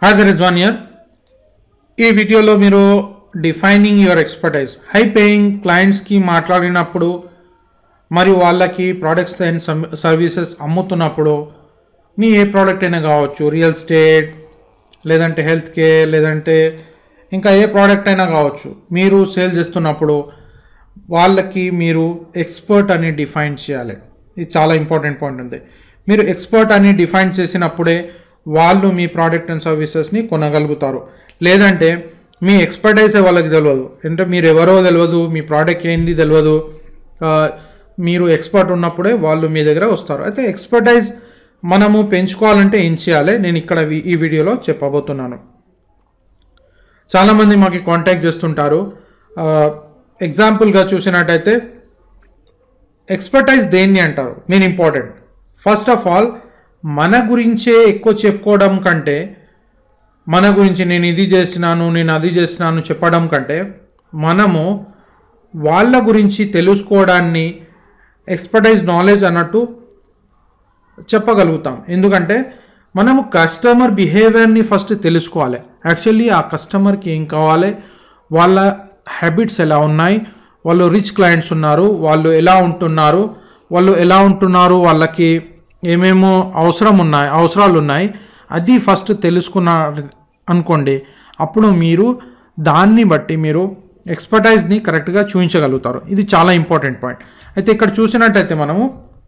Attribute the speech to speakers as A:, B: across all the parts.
A: hi Rizwan year ఈ వీడియోలో మీరు defining your expertise high paying క్లయింట్స్కి మాట్లాడినప్పుడు మరియు వాళ్ళకి ప్రోడక్ట్స్ అండ్ సర్వీసెస్ అమ్ముతున్నప్పుడు మీ ఏ ప్రోడక్ట్ అయినా కావచ్చు రియల్ ఎస్టేట్ లేదంటే హెల్త్ కేర్ లేదంటే ఇంకా ఏ ప్రోడక్ట్ అయినా కావచ్చు మీరు సేల్ చేస్తున్నప్పుడు వాళ్ళకి మీరు ఎక్స్పర్ట్ అని డిఫైన్ చేయాలి ఇది చాలా ఇంపార్టెంట్ పాయింట్ ఉంది మీరు ఎక్స్పర్ట్ అని డిఫైన్ చేసినప్పుడే వాళ్ళు మీ ప్రోడక్ట్ అండ్ సర్వీసెస్ని కొనగలుగుతారు లేదంటే మీ ఎక్స్పర్టైజే వాళ్ళకి తెలియదు అంటే మీరు ఎవరో తెలియదు మీ ప్రోడక్ట్ ఏంది తెలియదు ఆ, మీరు ఎక్స్పర్ట్ ఉన్నప్పుడే వాళ్ళు మీ దగ్గర వస్తారు అయితే ఎక్స్పర్టైజ్ మనము పెంచుకోవాలంటే ఏం చేయాలి నేను ఇక్కడ వి- ఈ వీడియోలో చెప్పబోతున్నాను చాలామంది మాకు కాంటాక్ట్ చేస్తుంటారు ఆ, ఎగ్జాంపుల్గా చూసినట్టయితే ఎక్స్పర్టైజ్ దేన్ని అంటారు main important first of all మన గురించే ఎక్కువ చెప్పుకోవడం కంటే మన గురించి నేను ఇది చేసినాను నేను అది చేసినాను చెప్పడం కంటే మనము వాళ్ళ గురించి తెలుసుకోవడాన్ని ఎక్స్పర్టైజ్ నాలెడ్జ్ అన్నట్టు చెప్పగలుగుతాం ఎందుకంటే మనము కస్టమర్ బిహేవియర్ని ఫస్ట్ తెలుసుకోవాలి యాక్చువల్లీ ఆ కస్టమర్కి ఏం కావాలి వాళ్ళ హ్యాబిట్స్ ఎలా ఉన్నాయి వాళ్ళు రిచ్ క్లయింట్స్ ఉన్నారు వాళ్ళు ఎలా ఉంటున్నారు వాళ్ళు ఎలా ఉంటున్నారు వాళ్ళకి ఏమేమో అవసరం ఉన్నాయి అవసరాలు ఉన్నాయి అది ఫస్ట్ తెలుసుకున్న అనుకోండి అప్పుడు మీరు దాన్ని బట్టి మీరు ఎక్స్పర్టైజ్ని కరెక్ట్గా చూపించగలుగుతారు ఇది చాలా ఇంపార్టెంట్ పాయింట్ అయితే ఇక్కడ చూసినట్టయితే మనము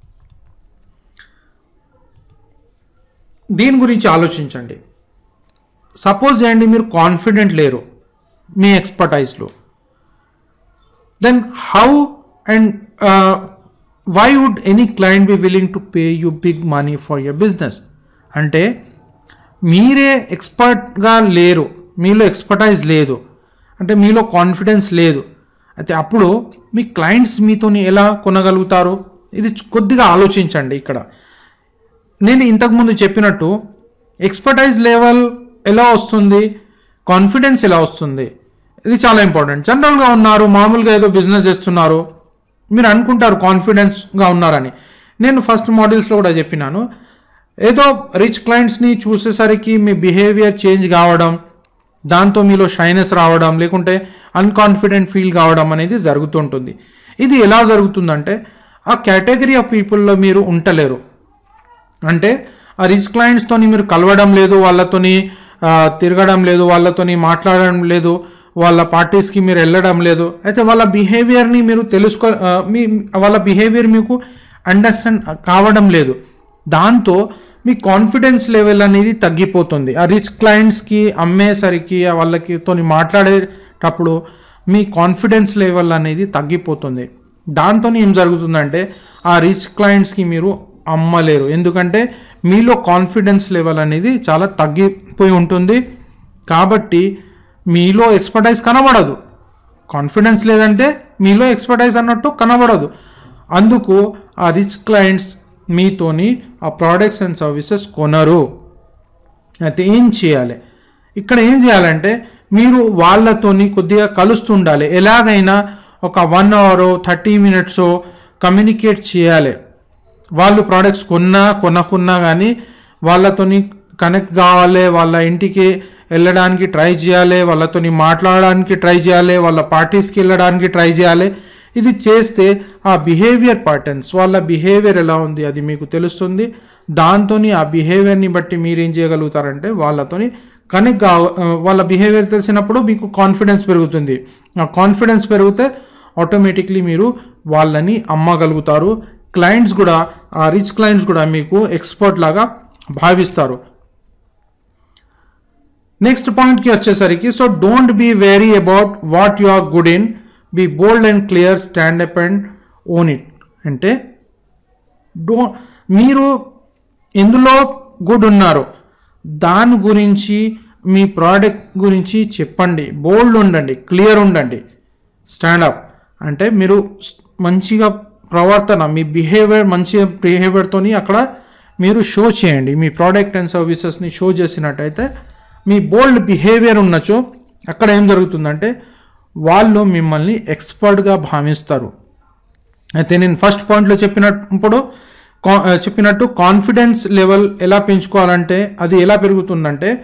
A: దీని గురించి ఆలోచించండి సపోజ్ చేయండి మీరు కాన్ఫిడెంట్ లేరు మీ ఎక్స్పర్టైజ్లో then how and why would any client be willing to pay you big money for your business అంటే మీరే ఎక్స్పర్ట్గా లేరు మీలో ఎక్స్పర్టైజ్ లేదు అంటే మీలో కాన్ఫిడెన్స్ లేదు అయితే అప్పుడు మీ క్లయింట్స్ మీతోని ఎలా కొనగలుగుతారు ఇది కొద్దిగా ఆలోచించండి ఇక్కడ నేను ఇంతకుముందు చెప్పినట్టు ఎక్స్పర్టైజ్ లెవెల్ ఎలా వస్తుంది కాన్ఫిడెన్స్ ఎలా వస్తుంది ఇది చాలా ఇంపార్టెంట్ జనరల్గా ఉన్నారు మామూలుగా ఏదో బిజినెస్ చేస్తున్నారు మీరు అనుకుంటారు కాన్ఫిడెన్స్గా ఉన్నారని నేను ఫస్ట్ మోడల్స్లో కూడా చెప్పినాను ఏదో రిచ్ క్లయింట్స్ని చూసేసరికి మీ బిహేవియర్ చేంజ్ కావడం దాంతో మీలో షైనెస్ రావడం లేకుంటే అన్కాన్ఫిడెంట్ ఫీల్ కావడం అనేది జరుగుతుంటుంది ఇది ఎలా జరుగుతుందంటే ఆ కేటగిరీ ఆఫ్ పీపుల్లో మీరు ఉంటలేరు అంటే ఆ రిచ్ క్లయింట్స్తోని మీరు కలవడం లేదు వాళ్ళతోని ఆ, తిరగడం లేదు వాళ్ళతోని మాట్లాడడం లేదు వాళ్ళ పార్టీస్కి మీరు వెళ్ళడం లేదు అయితే వాళ్ళ బిహేవియర్ని మీరు తెలుసుకో ఆ, మీ వాళ్ళ బిహేవియర్ మీకు అండర్స్టాండ్ కావడం లేదు దాంతో మీ కాన్ఫిడెన్స్ లెవెల్ అనేది తగ్గిపోతుంది ఆ రిచ్ క్లయింట్స్కి అమ్మేసరికి ఆ వాళ్ళకి తోని మాట్లాడేటప్పుడు మీ కాన్ఫిడెన్స్ లెవెల్ అనేది తగ్గిపోతుంది దాంతో ఏం జరుగుతుందంటే ఆ రిచ్ క్లయింట్స్కి మీరు అమ్మలేరు ఎందుకంటే మీలో కాన్ఫిడెన్స్ లెవెల్ అనేది చాలా తగ్గిపోయి ఉంటుంది కాబట్టి మీలో ఎక్స్పర్టైజ్ కనబడదు కాన్ఫిడెన్స్ లేదంటే మీలో ఎక్స్పర్టైజ్ అన్నట్టు కనబడదు అందుకు ఆ రిచ్ క్లయింట్స్ మీతోని ఆ ప్రోడక్ట్స్ అండ్ సర్వీసెస్ కొనరు అయితే ఏం చేయాలి ఇక్కడ ఏం చేయాలంటే మీరు వాళ్ళతోని కొద్దిగా కలుస్తుండాలి ఎలాగైనా ఒక one hour thirty minutes communicate చేయాలి వాళ్ళు ప్రోడక్ట్స్ కొన్నా కొనకున్నా కానీ వాళ్ళతోని కనెక్ట్ కావాలి వాళ్ళ ఇంటికి వెళ్ళడానికి ట్రై చేయాలి వాళ్ళతోని మాట్లాడడానికి ట్రై చేయాలి వాళ్ళ పార్టీస్కి వెళ్ళడానికి ట్రై చేయాలి ఇది చేస్తే ఆ బిహేవియర్ ప్యాటర్న్స్ వాళ్ళ బిహేవియర్ ఎలా ఉంది అది మీకు తెలుస్తుంది దాంతోని ఆ బిహేవియర్ని బట్టి మీరు ఏం చేయగలుగుతారంటే వాళ్ళతోని కనెక్ట్ కా వాళ్ళ బిహేవియర్ తెలిసినప్పుడు మీకు కాన్ఫిడెన్స్ పెరుగుతుంది ఆ కాన్ఫిడెన్స్ పెరిగితే ఆటోమేటిక్లీ మీరు వాళ్ళని అమ్మగలుగుతారు క్లయింట్స్ కూడా ఆ రిచ్ క్లయింట్స్ కూడా మీకు ఎక్స్పర్ట్ లాగా భావిస్తారు నెక్స్ట్ పాయింట్కి వచ్చేసరికి so don't be very about what you are good in be bold and clear stand up and own it అంటే డో మీరు ఎందులో గుడ్ ఉన్నారు దాని గురించి మీ ప్రోడక్ట్ గురించి చెప్పండి బోల్డ్ ఉండండి క్లియర్ ఉండండి స్టాండప్ అంటే మీరు స్- మంచిగా ప్రవర్తన మీ బిహేవియర్ మంచి బిహేవియర్తోని అక్కడ మీరు షో చేయండి మీ ప్రోడక్ట్ అండ్ సర్వీసెస్ని షో చేసినట్టయితే మీ బోల్డ్ బిహేవియర్ ఉన్నచో అక్కడ ఏం జరుగుతుందంటే వాళ్ళు మిమ్మల్ని ఎక్స్పర్ట్గా భావిస్తారు అయితే నేను ఫస్ట్ పాయింట్లో చెప్పినప్పుడు కా- చెప్పినట్టు కాన్ఫిడెన్స్ లెవెల్ ఎలా పెంచుకోవాలంటే అది ఎలా పెరుగుతుందంటే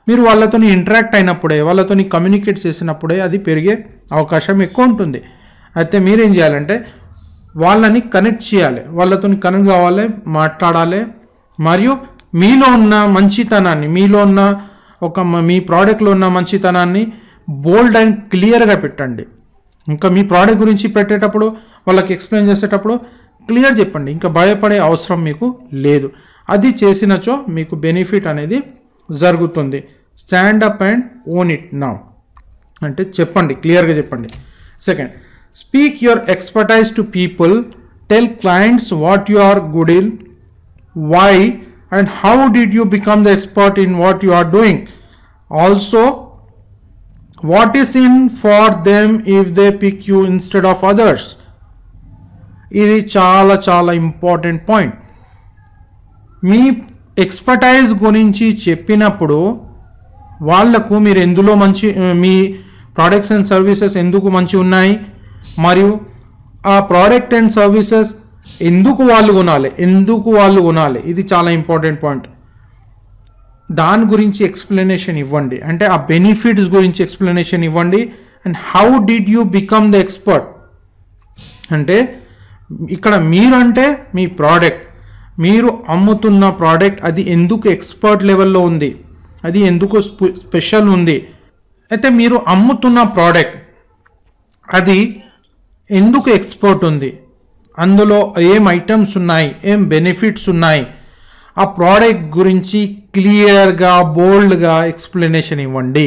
A: మీరు వాళ్ళతో ఇంటరాక్ట్ అయినప్పుడే వాళ్ళతో కమ్యూనికేట్ చేసినప్పుడే అది పెరిగే అవకాశం ఎక్కువ ఉంటుంది అయితే మీరేం చేయాలంటే వాళ్ళని కనెక్ట్ చేయాలి వాళ్ళతో కనెక్ట్ కావాలి మాట్లాడాలి మరియు మీలో ఉన్న మంచితనాన్ని మీలో ఉన్న ఒక మ- మీ ప్రోడక్ట్లో ఉన్న మంచితనాన్ని బోల్డ్ అండ్ క్లియర్గా పెట్టండి ఇంకా మీ ప్రోడక్ట్ గురించి పెట్టేటప్పుడు వాళ్ళకి ఎక్స్ప్లెయిన్ చేసేటప్పుడు క్లియర్ చెప్పండి ఇంకా భయపడే అవసరం మీకు లేదు అది చేసినచో మీకు బెనిఫిట్ అనేది జరుగుతుంది stand up and own it now అంటే చెప్పండి క్లియర్గా చెప్పండి second speak your expertise to people tell clients what you are good in why and how did you become the expert in what you are doing also what is in for them if they pick you instead of others ఇది చాలా చాలా important point మీ expertise గురించి చెప్పినప్పుడు వాళ్లకు మీరు ఎందులో మంచి మీ products and services ఎందుకు మంచి ఉన్నాయి మరియు ఆ ప్రోడక్ట్ అండ్ సర్వీసెస్ ఎందుకు వాళ్ళు కొనాలి ఎందుకు వాళ్ళు కొనాలి ఇది చాలా ఇంపార్టెంట్ పాయింట్ దాని గురించి ఎక్స్ప్లెనేషన్ ఇవ్వండి అంటే ఆ బెనిఫిట్స్ గురించి ఎక్స్ప్లెనేషన్ ఇవ్వండి and how did you become the expert అంటే ఇక్కడ మీరు అంటే మీ ప్రోడక్ట్ మీరు అమ్ముతున్న ప్రోడక్ట్ అది ఎందుకు ఎక్స్పర్ట్ లెవెల్లో ఉంది అది ఎందుకు స్పె- స్పెషల్ ఉంది అయితే మీరు అమ్ముతున్న ప్రోడక్ట్ అది ఎందుకు ఎక్స్పర్ట్ ఉంది అందులో ఏం ఐటమ్స్ ఉన్నాయి ఏం బెనిఫిట్స్ ఉన్నాయి ఆ ప్రోడక్ట్ గురించి క్లియర్గా బోల్డ్గా ఎక్స్ప్లెనేషన్ ఇవ్వండి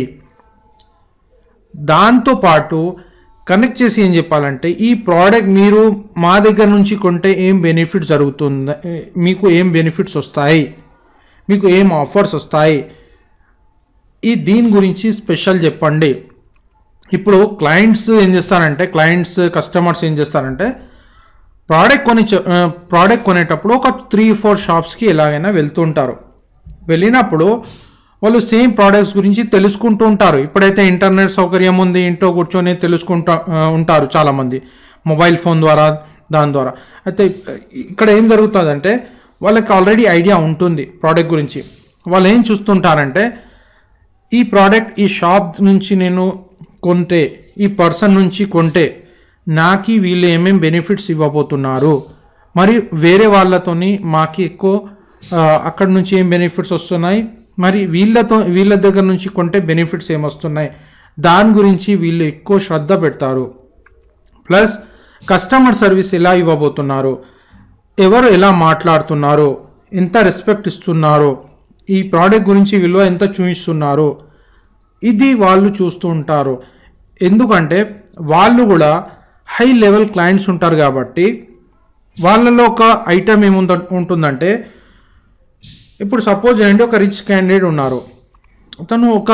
A: దాంతోపాటు కనెక్ట్ చేసి ఏం చెప్పాలంటే ఈ ప్రోడక్ట్ మీరు మా దగ్గర నుంచి కొంటే ఏం బెనిఫిట్ జరుగుతుంది మీకు ఏం బెనిఫిట్స్ వస్తాయి మీకు ఏం ఆఫర్స్ వస్తాయి ఈ దీని గురించి స్పెషల్ చెప్పండి ఇప్పుడు క్లయింట్స్ ఏం చేస్తారంటే క్లయింట్స్ కస్టమర్స్ ఏం చేస్తారంటే ప్రోడక్ట్ కొని ప్రోడక్ట్ కొనేటప్పుడు ఒక త్రీ ఫోర్ షాప్స్కి ఎలాగైనా వెళ్తుంటారు వెళ్ళినప్పుడు వాళ్ళు సేమ్ ప్రోడక్ట్స్ గురించి తెలుసుకుంటూ ఉంటారు ఇప్పుడైతే ఇంటర్నెట్ సౌకర్యం ఉంది ఇంట్లో కూర్చొని తెలుసుకుంటా ఆ, ఉంటారు చాలామంది మొబైల్ ఫోన్ ద్వారా దాని ద్వారా అయితే ఇక్కడ ఏం జరుగుతుందంటే వాళ్ళకి ఆల్రెడీ ఐడియా ఉంటుంది ప్రోడక్ట్ గురించి వాళ్ళు ఏం చూస్తుంటారంటే ఈ ప్రోడక్ట్ ఈ షాప్ నుంచి నేను కొంటే ఈ పర్సన్ నుంచి కొంటే నాకి వీళ్ళు ఏమేం బెనిఫిట్స్ ఇవ్వబోతున్నారు మరి వేరే వాళ్ళతోని మాకి ఎక్కువ ఆ, అక్కడ నుంచి ఏం బెనిఫిట్స్ వస్తున్నాయి మరి వీళ్ళతో వీళ్ళ దగ్గర నుంచి కొంటే బెనిఫిట్స్ ఏమొస్తున్నాయి దాని గురించి వీళ్ళు ఎక్కువ శ్రద్ధ పెడతారు ప్లస్ కస్టమర్ సర్వీస్ ఎలా ఇవ్వబోతున్నారు ఎవరు ఎలా మాట్లాడుతున్నారు ఎంత రెస్పెక్ట్ ఇస్తున్నారు ఈ ప్రోడక్ట్ గురించి విలువ ఎంత చూపిస్తున్నారు ఇది వాళ్ళు చూస్తూ ఉంటారు ఎందుకంటే వాళ్ళు కూడా హై లెవెల్ క్లయింట్స్ ఉంటారు కాబట్టి వాళ్ళలో ఒక ఐటమ్ ఏముంద ఉంటుందంటే ఇప్పుడు సపోజ్ ఏంటి ఒక రిచ్ క్యాండిడేట్ ఉన్నారు తను ఒక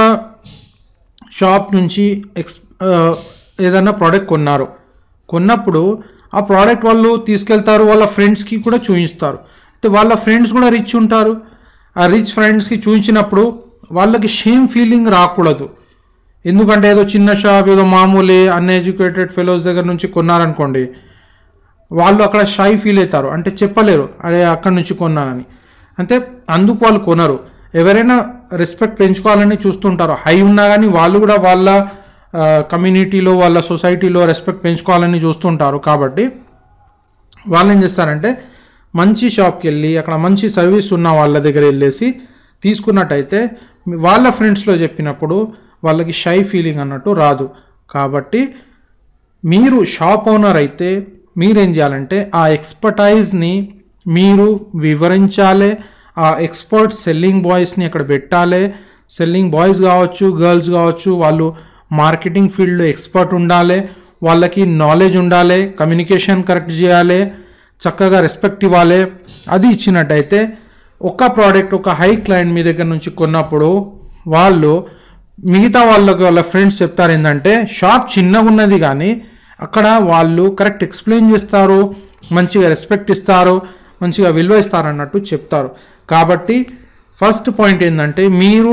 A: షాప్ నుంచి ఎక్స్ ఆ, ఏదైనా ప్రోడక్ట్ కొన్నారు కొన్నప్పుడు ఆ ప్రోడక్ట్ వాళ్ళు తీసుకెళ్తారు వాళ్ళ ఫ్రెండ్స్కి కూడా చూపిస్తారు అయితే వాళ్ళ ఫ్రెండ్స్ కూడా రిచ్ ఉంటారు ఆ రిచ్ ఫ్రెండ్స్కి చూపించినప్పుడు వాళ్ళకి షేమ్ ఫీలింగ్ రాకూడదు ఎందుకంటే ఏదో చిన్న షాప్ ఏదో మామూలే అన్ఎడ్యుకేటెడ్ ఫెలోస్ దగ్గర నుంచి కొన్నారనుకోండి వాళ్ళు అక్కడ షై ఫీల్ అవుతారు అంటే చెప్పలేరు అరే అక్కడి నుంచి కొన్నానని అంటే అందుకు వాళ్ళు కొనరు ఎవరైనా రెస్పెక్ట్ పెంచుకోవాలని చూస్తుంటారు హై ఉన్నా కానీ వాళ్ళు కూడా వాళ్ళ కమ్యూనిటీలో వాళ్ళ సొసైటీలో రెస్పెక్ట్ పెంచుకోవాలని చూస్తుంటారు కాబట్టి వాళ్ళు ఏం చేస్తారంటే మంచి షాప్కి వెళ్ళి అక్కడ మంచి సర్వీస్ ఉన్న వాళ్ళ దగ్గర వెళ్ళేసి తీసుకున్నట్టయితే మీ- వాళ్ళ ఫ్రెండ్స్లో చెప్పినప్పుడు వాళ్ళకి షై ఫీలింగ్ అన్నట్టు రాదు కాబట్టి మీరు షాప్ ఓనర్ అయితే మీరేం చేయాలంటే ఆ ఎక్స్పర్టైజ్ని మీరు వివరించాలి ఆ ఎక్స్పర్ట్ సెల్లింగ్ బాయ్స్ని అక్కడ పెట్టాలి సెల్లింగ్ బాయ్స్ కావచ్చు గర్ల్స్ కావచ్చు వాళ్ళు మార్కెటింగ్ ఫీల్డ్లో ఎక్స్పర్ట్ ఉండాలి వాళ్ళకి నాలెడ్జ్ ఉండాలి కమ్యూనికేషన్ కరెక్ట్ చేయాలి చక్కగా రెస్పెక్ట్ ఇవ్వాలి అది ఇచ్చినట్టయితే ఒక ప్రోడక్ట్ ఒక హై క్లయింట్ మీ దగ్గర నుంచి కొన్నప్పుడు వాళ్ళు మిగతా వాళ్ళకి వాళ్ళ ఫ్రెండ్స్ చెప్తారు ఏంటంటే షాప్ చిన్నగా ఉన్నది కానీ అక్కడ వాళ్ళు కరెక్ట్ ఎక్స్ప్లెయిన్ చేస్తారు మంచిగా రెస్పెక్ట్ ఇస్తారు మంచిగా విలువ ఇస్తారు అన్నట్టు చెప్తారు కాబట్టి ఫస్ట్ పాయింట్ ఏంటంటే మీరు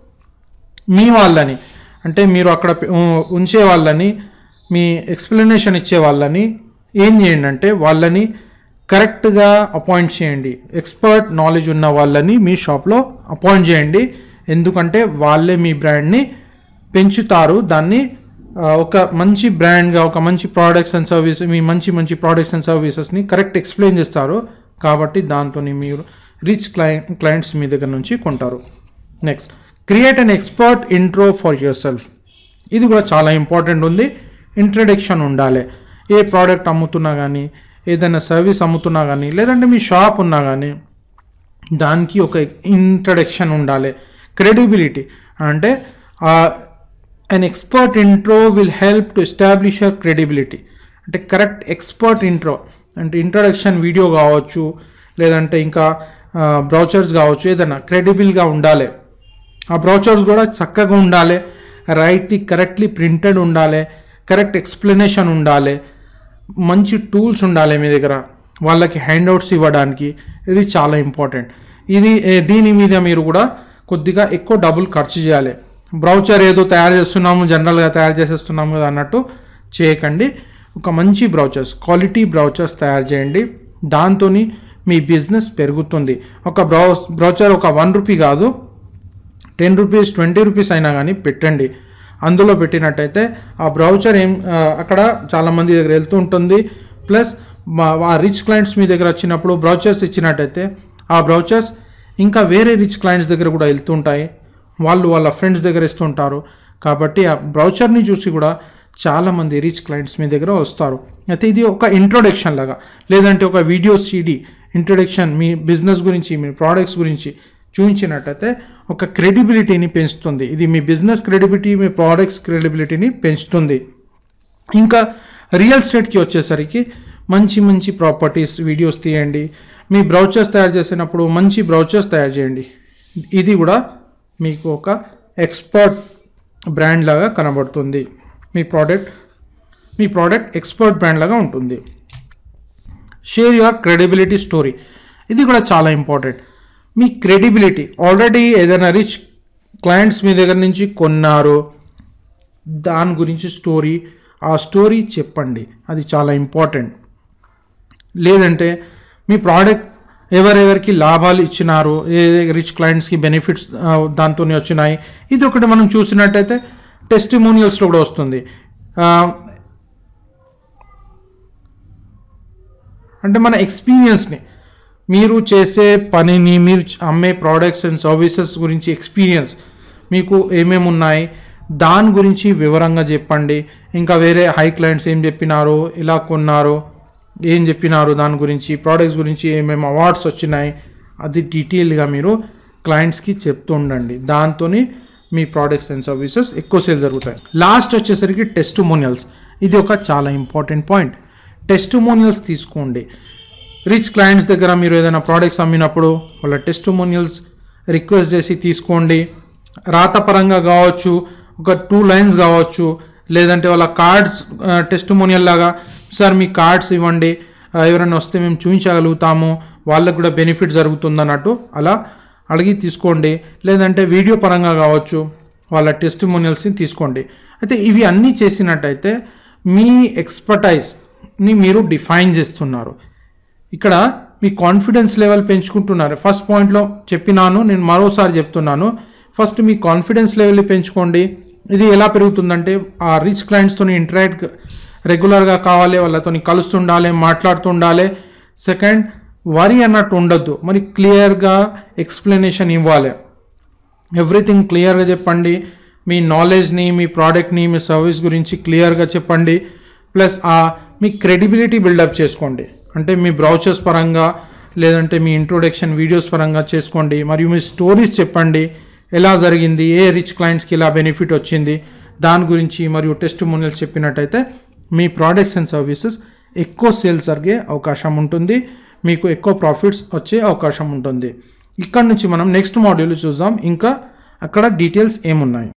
A: మీ వాళ్ళని అంటే మీరు అక్కడ పె- ఉ- ఉంచే వాళ్ళని మీ ఎక్స్ప్లెనేషన్ ఇచ్చే వాళ్ళని ఏం చేయండి అంటే వాళ్ళని కరెక్ట్గా అపాయింట్ చేయండి ఎక్స్పర్ట్ నాలెడ్జ్ ఉన్న వాళ్ళని మీ షాప్లో అపాయింట్ చేయండి ఎందుకంటే వాళ్ళే మీ బ్రాండ్ని పెంచుతారు దాన్ని ఆ, ఒక మంచి బ్రాండ్గా ఒక మంచి ప్రోడక్ట్స్ అండ్ సర్వీస్ మీ మంచి మంచి ప్రోడక్ట్స్ అండ్ సర్వీసెస్ని కరెక్ట్ ఎక్స్ప్లెయిన్ చేస్తారు కాబట్టి దాంతో మీరు రిచ్ క్లయింట్ క్లయింట్స్ మీ దగ్గర నుంచి కొంటారు next create an expert intro for yourself ఇది కూడా చాలా ఇంపార్టెంట్ ఉంది ఇంట్రడక్షన్ ఉండాలి ఏ ప్రోడక్ట్ అమ్ముతున్నా కానీ ఏదైనా సర్వీస్ అమ్ముతున్నా కానీ లేదంటే మీ షాప్ ఉన్నా కానీ దానికి ఒక ఇంట్రడక్షన్ ఉండాలి క్రెడిబిలిటీ అంటే an expert intro will help to establish your credibility అంటే కరెక్ట్ ఎక్స్పర్ట్ ఇంట్రో అంటే ఇంట్రడక్షన్ వీడియో కావచ్చు లేదంటే ఇంకా బ్రౌచర్స్ కావచ్చు ఏదైనా క్రెడిబుల్గా ఉండాలి ఆ బ్రౌచర్స్ కూడా చక్కగా ఉండాలి రైట్లీ కరెక్ట్లీ ప్రింటెడ్ ఉండాలి కరెక్ట్ ఎక్స్ప్లెనేషన్ ఉండాలి మంచి టూల్స్ ఉండాలి మీ దగ్గర వాళ్ళకి హ్యాండ్అవుట్స్ ఇవ్వడానికి ఇది చాలా ఇంపార్టెంట్ ఇది ఏ, దీని మీద మీరు కూడా కొద్దిగా ఎక్కువ డబ్బులు ఖర్చు చేయాలి బ్రౌచర్ ఏదో తయారు చేస్తున్నాము జనరల్గా తయారు చేసేస్తున్నాము కదా అన్నట్టు చేయకండి ఒక మంచి బ్రౌచర్స్ క్వాలిటీ బ్రౌచర్స్ తయారు చేయండి దాంతో మీ బిజినెస్ పెరుగుతుంది ఒక బ్రౌ బ్రౌచర్ ఒక వన్ రూపీ కాదు టెన్ రూపీస్ ట్వంటీ రూపీస్ అయినా కానీ పెట్టండి అందులో పెట్టినట్టయితే ఆ బ్రౌచర్ ఏం ఆ, అక్కడ చాలామంది దగ్గర వెళ్తూ ఉంటుంది ప్లస్ మా- ఆ రిచ్ క్లయింట్స్ మీ దగ్గర వచ్చినప్పుడు బ్రౌచర్స్ ఇచ్చినట్టయితే ఆ బ్రౌచర్స్ ఇంకా వేరే రిచ్ క్లయింట్స్ దగ్గర కూడా వెళ్తుంటాయి వాళ్ళు వాళ్ళ ఫ్రెండ్స్ దగ్గర ఇస్తుంటారు కాబట్టి ఆ బ్రౌచర్ని చూసి కూడా చాలామంది రిచ్ క్లయింట్స్ మీ దగ్గర వస్తారు అయితే ఇది ఒక ఇంట్రొడక్షన్ లాగా లేదంటే ఒక వీడియో సీడీ ఇంట్రొడక్షన్ మీ బిజినెస్ గురించి మీ ప్రోడక్ట్స్ గురించి చూపించినట్టయితే ఒక క్రెడిబిలిటీని పెంచుతుంది ఇది మీ బిజినెస్ క్రెడిబిలిటీ మీ ప్రోడక్ట్స్ క్రెడిబిలిటీని పెంచుతుంది ఇంకా రియల్ ఎస్టేట్కి వచ్చేసరికి మంచి మంచి ప్రాపర్టీస్ వీడియోస్ తీయండి మీ బ్రౌచర్స్ తయారు చేసినప్పుడు మంచి బ్రౌచర్స్ తయారు చేయండి ఇది కూడా మీకు ఒక ఎక్స్పర్ట్ బ్రాండ్ లాగా కనబడుతుంది మీ ప్రోడక్ట్ మీ ప్రోడక్ట్ ఎక్స్పర్ట్ బ్రాండ్ లాగా ఉంటుంది షేర్ యువర్ క్రెడిబిలిటీ స్టోరీ ఇది కూడా చాలా ఇంపార్టెంట్ మీ క్రెడిబిలిటీ ఆల్రెడీ ఏదైనా రిచ్ క్లయింట్స్ మీ దగ్గర నుంచి కొన్నారు దాని గురించి స్టోరీ ఆ స్టోరీ చెప్పండి అది చాలా ఇంపార్టెంట్ లేదంటే మీ ప్రోడక్ట్ ఎవరెవరికి లాభాలు ఇచ్చినారు ఏ రిచ్ క్లయింట్స్కి బెనిఫిట్స్ దాంతో వచ్చినాయి ఇది ఒకటి మనం చూసినట్టయితే టెస్టిమోనియల్స్లో కూడా వస్తుంది ఆ, అంటే మన ఎక్స్పీరియన్స్ని మీరు చేసే పనిని మీరు చ- అమ్మే ప్రోడక్ట్స్ అండ్ సర్వీసెస్ గురించి ఎక్స్పీరియన్స్ మీకు ఏమేమి ఉన్నాయి దాని గురించి వివరంగా చెప్పండి ఇంకా వేరే హై క్లయింట్స్ ఏం చెప్పినారు ఇలా కొన్నారు ఏం చెప్పినారు దాని గురించి ప్రోడక్ట్స్ గురించి ఏమేమి అవార్డ్స్ వచ్చినాయి అది డీటెయిల్గా మీరు క్లయింట్స్కి చెప్తూ ఉండండి దాంతో మీ ప్రోడక్ట్స్ అండ్ సర్వీసెస్ ఎక్కువ సేల్ జరుగుతాయి లాస్ట్ వచ్చేసరికి టెస్టిమోనియల్స్ ఇది ఒక చాలా ఇంపార్టెంట్ పాయింట్ టెస్టిమోనియల్స్ తీసుకోండి రిచ్ క్లయింట్స్ దగ్గర మీరు ఏదైనా ప్రోడక్ట్స్ అమ్మినప్పుడు వాళ్ళ టెస్టిమోనియల్స్ రిక్వెస్ట్ చేసి తీసుకోండి రాతపరంగా కావచ్చు ఒక టూ లైన్స్ కావచ్చు లేదంటే వాళ్ళ కార్డ్స్ టెస్టిమోనియల్ లాగా సార్ మీ కార్డ్స్ ఇవ్వండి ఆ, ఎవరైనా వస్తే మేము చూపించగలుగుతాము వాళ్ళకు కూడా బెనిఫిట్ జరుగుతుంది అన్నట్టు అలా అడిగి తీసుకోండి లేదంటే వీడియో పరంగా కావచ్చు వాళ్ళ టెస్టిమోనియల్స్ని తీసుకోండి అయితే ఇవి అన్నీ చేసినట్టయితే మీ ఎక్స్పర్టైజ్ని మీరు డిఫైన్ చేస్తున్నారు ఇక్కడ మీ కాన్ఫిడెన్స్ లెవెల్ పెంచుకుంటున్నారు ఫస్ట్ పాయింట్లో చెప్పినాను నేను మరోసారి చెప్తున్నాను ఫస్ట్ మీ కాన్ఫిడెన్స్ లెవెల్ పెంచుకోండి ఇది ఎలా పెరుగుతుందంటే ఆ రిచ్ క్లయింట్స్తో ఇంటరాక్ట్ రెగ్యులర్గా కావాలి వాళ్ళతో కలుస్తుండాలి మాట్లాడుతుండాలి సెకండ్ వరి అన్నట్టు ఉండొద్దు మరి క్లియర్గా ఎక్స్ప్లెనేషన్ ఇవ్వాలి ఎవ్రీథింగ్ క్లియర్గా చెప్పండి మీ నాలెడ్జ్ని మీ ప్రోడక్ట్ని మీ సర్వీస్ గురించి క్లియర్గా చెప్పండి ప్లస్ ఆ మీ క్రెడిబిలిటీ బిల్డప్ చేసుకోండి అంటే మీ బ్రౌచర్స్ పరంగా లేదంటే మీ ఇంట్రొడక్షన్ వీడియోస్ పరంగా చేసుకోండి మరియు మీ స్టోరీస్ చెప్పండి ఎలా జరిగింది ఏ రిచ్ క్లయింట్స్కి ఇలా బెనిఫిట్ వచ్చింది దాని గురించి మరియు టెస్ట్ మోనియల్స్ చెప్పినట్టయితే మీ ప్రోడక్ట్స్ అండ్ సర్వీసెస్ ఎక్కువ సేల్స్ జరిగే అవకాశం ఉంటుంది మీకు ఎక్కువ ప్రాఫిట్స్ వచ్చే అవకాశం ఉంటుంది ఇక్కడ నుంచి మనం నెక్స్ట్ మాడ్యూల్ చూద్దాం ఇంకా అక్కడ డీటెయిల్స్ ఏమున్నాయి